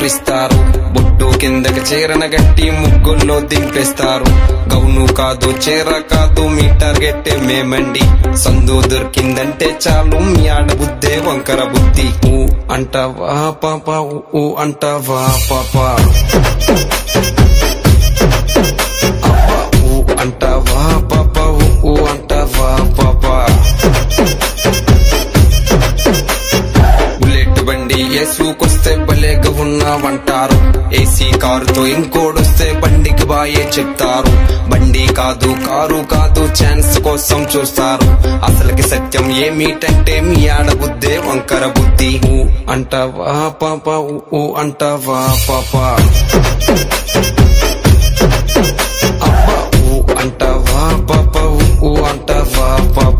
చూపిస్తారు బొట్టు కిందకి చీరన గట్టి ముగ్గుల్లో దింపేస్తారు గౌను కాదు చీర కాదు మీ టార్గెట్ మేమండి సందు దొరికిందంటే చాలు మీ ఆడబుద్దే వంకర బుద్ధి ఊ అంటావా పాప ఊ, ఊ అంటావా పాప అబ్బా, ఊ అంటావా పాప ఊ, ఊ అంటావా పాప బుల్లెట్ బండి ఏసుకొస్తే భలేగా ఉన్నావంటారు ఏసీ కారుతో ఇంకోడొస్తే బండికి బాయే చెప్తారు బండి కాదు కారు కాదు ఛాన్స్ కోసం చూస్తారు అసలుకి సత్యం ఏమిటంటే మీ ఆడబుద్దే వంకర బుద్ధి ఊ అంటావా పాప ఊ, ఊ అంటావా పాప అబ్బా ఊ అంటావా పాప ఊ, ఊ అంటావా పాప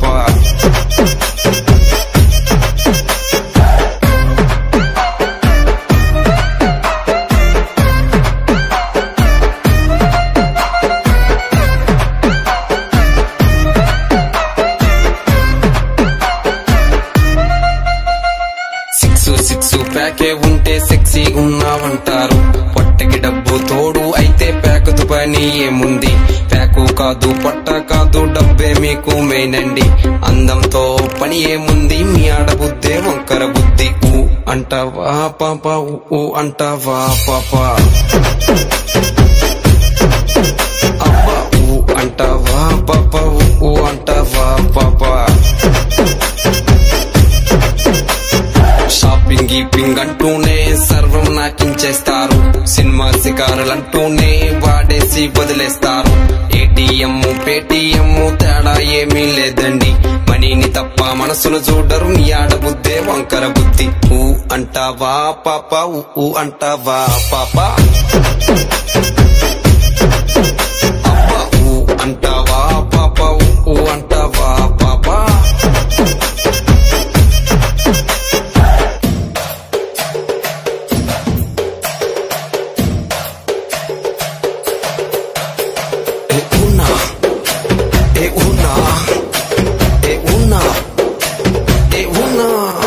సిక్స్ సిక్స్ ప్యాకే ఉంటే సెక్సీ ఉన్నావంటారు పొట్టకి డబ్బు తోడు అయితే ప్యాకుతో పని ఏముంది ప్యాకు కాదు పొట్ట కాదు డబ్బే మీకు మెయిన్ అండి అందంతో పని ఏముంది మీ ఆడబుద్దే వంకర బుద్ధి ఊ అంటావా పాప ఊ, ఊ అంటావా పాప అబ్బా ఊ అంటావా పాప ఊ, ఊ అంటావా పాప షాపింగ్ గీపింగ్ అంటూనే సర్వం నాకించేస్తారు సినిమా శికారులంటూనే వాడేసి వదిలేస్తారు ఏటీఎం పేటీఎం తేడా ఏమీ లేదండి మనీని తప్ప మనసును చూడరు నీ ఆడబుద్దే వంకర బుద్ధి ఊ అంటావా పాప ఊ, ఊ అంటావా పాప అబ్బా, ఊ అంటావా పాప ఊ, ఊ అంటావా పాప E una, e una, e una, e una.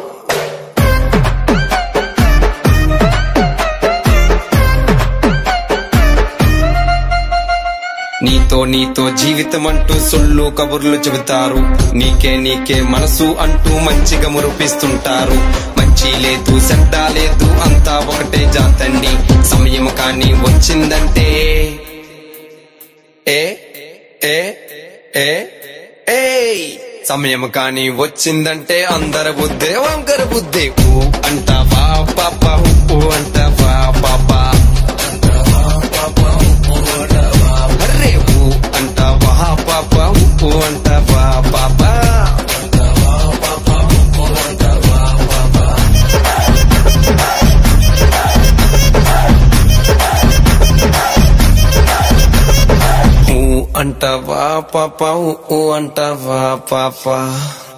నీతో నీతో జీవితం అంటూ సొల్లు కబుర్లు చెబుతారు నీకే నీకే మనసు అంటూ మంచిగా మురిపిస్తుంటారు మంచి లేదు చెడ్డ లేదు అంతా ఒకటే జాతండి సమయం కానీ వచ్చిందంటే ఏ ఏ ఏ ఏయ్ సమయం కానీ వచ్చిందంటే అందరి బుద్ధే వంకర బుద్ధి ఊ అంటావా పాప ఊ అంటావా పాప అర్రే ఊ అంటావా పాప ఊ అంటావా పాప ఊ అంటావా పాప ఊ అంటావా పాప